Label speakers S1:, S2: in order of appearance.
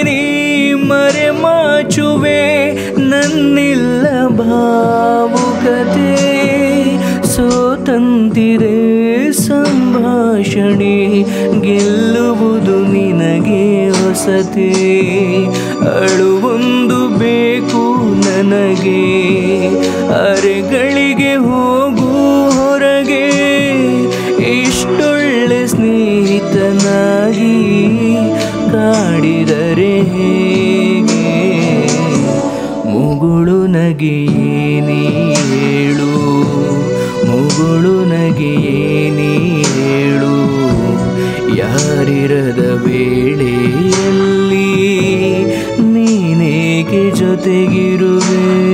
S1: ನೀ ಮರೆ ಮಾಚುವೆ ನನ್ನಿಲ್ಲ ಭಾವುಕತೆ ಸೋತಂತಿರೆ ಸಂಭಾಷಣೆ ಗೆಲ್ಲುವುದು ನಿನಗೆ ಹೊಸತೆ ಅಳುವೊಂದು ಬೇಕು ನನಗೆ ಅರೆಗಳಿಗೆ ಹೋಗು ಹೊರಗೆ ಇಷ್ಟೊಳ್ಳೆ ಸ್ನೇಹಿತನಾಗಿ ಕಾಡಿದರೆ ಹೇಗೆ ಮುಗುಳು ನಗೆಯೇನಿ ಹೇಳು ಮುಗುಳು ನಗೆಯೇನಿ ಹೇಳು ಯಾರಿರದ ವೇಳೆಯಲ್ಲಿ ನೀನೇಕೆ ಜೊತೆಗಿರುವೆ